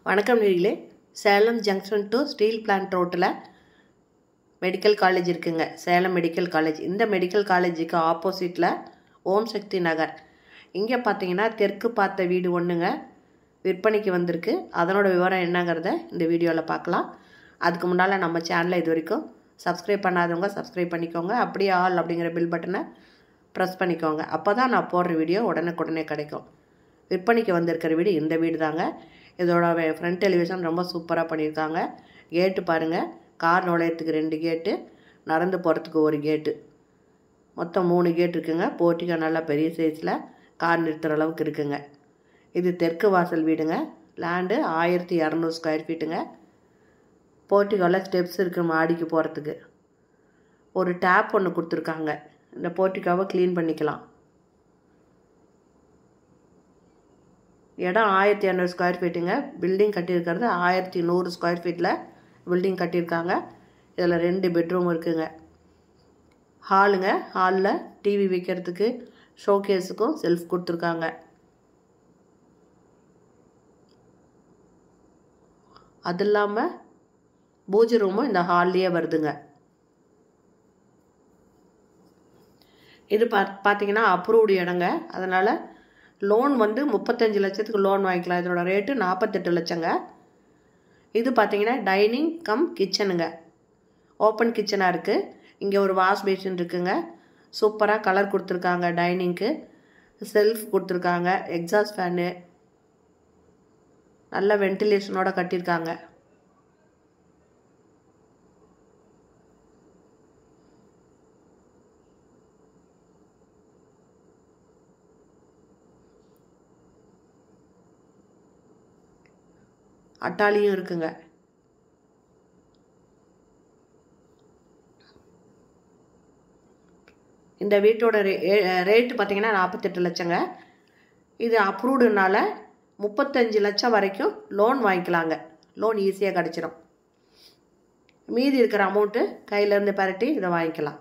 வணக்கம் நேர்களே Salem junction to steel plant ரோட்டில் மெடிக்கல் காலேஜ் இருக்குங்க சேலம் மெடிக்கல் காலேஜ் இந்த மெடிக்கல் காலேஜுக்கு ஆப்போசிட்டில் ஓம் சக்தி நகர் இங்கே பார்த்தீங்கன்னா தெற்கு பார்த்த வீடு ஒன்றுங்க விற்பனைக்கு வந்திருக்கு அதனோட விவரம் என்னங்கிறத இந்த வீடியோவில் பார்க்கலாம் அதுக்கு முன்னால் நம்ம சேனலை இது வரைக்கும் சப்ஸ்கிரைப் பண்ணாதவங்க சப்ஸ்கிரைப் பண்ணிக்கோங்க அப்படியே ஆல் அப்படிங்கிற பில் பட்டனை ப்ரெஸ் பண்ணிக்கோங்க அப்போ தான் நான் போடுற வீடியோ உடனுக்குடனே கிடைக்கும் விற்பனைக்கு வந்திருக்கிற வீடு இந்த வீடு தாங்க இதோட ஃப்ரண்ட் டெலிவிஷன் ரொம்ப சூப்பராக பண்ணியிருக்காங்க கேட்டு பாருங்கள் கார் நுழையத்துக்கு ரெண்டு கேட்டு நடந்து போகிறதுக்கு ஒரு கேட்டு மொத்தம் மூணு கேட் இருக்குங்க போர்ட்டிகோ நல்லா பெரிய சைஸில் கார் நிறுத்துகிற அளவுக்கு இருக்குங்க இது தெற்கு வாசல் வீடுங்க லேண்டு ஆயிரத்தி இரநூறு ஸ்கொயர் ஃபீட்டுங்க போர்ட்டிகோவில் ஸ்டெப்ஸ் இருக்குது மாடிக்கு போகிறதுக்கு ஒரு டேப் ஒன்று கொடுத்துருக்காங்க இந்த போர்ட்டிகோவை க்ளீன் பண்ணிக்கலாம் இடம் ஆயிரத்தி இரநூறு ஸ்கொயர் ஃபீட்டுங்க பில்டிங் கட்டியிருக்கிறது ஆயிரத்தி நூறு ஸ்கொயர் ஃபீட்டில் பில்டிங் கட்டியிருக்காங்க இதில் ரெண்டு பெட்ரூம் இருக்குங்க ஹாலுங்க ஹாலில் டிவி வைக்கிறதுக்கு ஷோகேஸுக்கும் செல்ஃப் கொடுத்துருக்காங்க அது இல்லாமல் பூஜை ரூமும் இந்த ஹால்லையே வருதுங்க இது பா பார்த்தீங்கன்னா அப்ரூவ்டு இடங்க அதனால் லோன் வந்து முப்பத்தஞ்சு லட்சத்துக்கு லோன் வாங்கிக்கலாம் இதோட ரேட்டு நாற்பத்தெட்டு லட்சங்க இது பார்த்தீங்கன்னா டைனிங் கம் கிச்சனுங்க ஓப்பன் கிச்சனாக இருக்குது இங்கே ஒரு வாஷ் பேஷன் இருக்குங்க சூப்பராக கலர் கொடுத்துருக்காங்க டைனிங்க்கு செல்ஃப் கொடுத்துருக்காங்க எக்ஸாஸ்ட் ஃபேனு நல்ல வென்டிலேஷனோட கட்டியிருக்காங்க அட்டாலியும் இருக்குங்க இந்த வீட்டோட ரே ரேட்டு பார்த்தீங்கன்னா நாற்பத்தெட்டு லட்சங்க இது அப்ரூவ்டுனால முப்பத்தஞ்சு லட்சம் வரைக்கும் லோன் வாங்கிக்கலாங்க லோன் ஈஸியாக கிடச்சிரும் மீதி இருக்கிற அமௌண்ட்டு கையிலேருந்து பரட்டி இதை வாங்கிக்கலாம்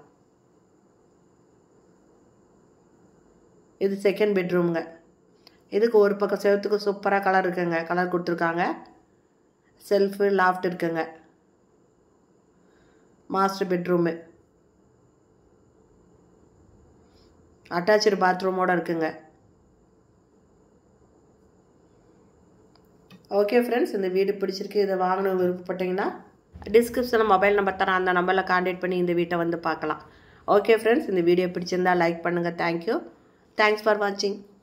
இது செகண்ட் பெட்ரூமுங்க இதுக்கு ஒரு பக்கம் செவத்துக்கு சூப்பராக கலர் இருக்குங்க கலர் கொடுத்துருக்காங்க செல்ஃபு லாஃப்ட் இருக்குங்க மாஸ்டர் பெட்ரூமு அட்டாச்சு பாத்ரூமோடு இருக்குங்க ஓகே ஃப்ரெண்ட்ஸ் இந்த வீடு பிடிச்சிருக்கு இதை வாங்கணும் விருப்பப்பட்டீங்கன்னா டிஸ்கிரிப்ஷனில் மொபைல் நம்பர் தரேன் அந்த நம்பரில் கான்டாக்ட் பண்ணி இந்த வீட்டை வந்து பார்க்கலாம் ஓகே ஃப்ரெண்ட்ஸ் இந்த வீடியோ பிடிச்சிருந்தா லைக் பண்ணுங்கள் தேங்க்யூ தேங்க்ஸ் ஃபார் வாட்சிங்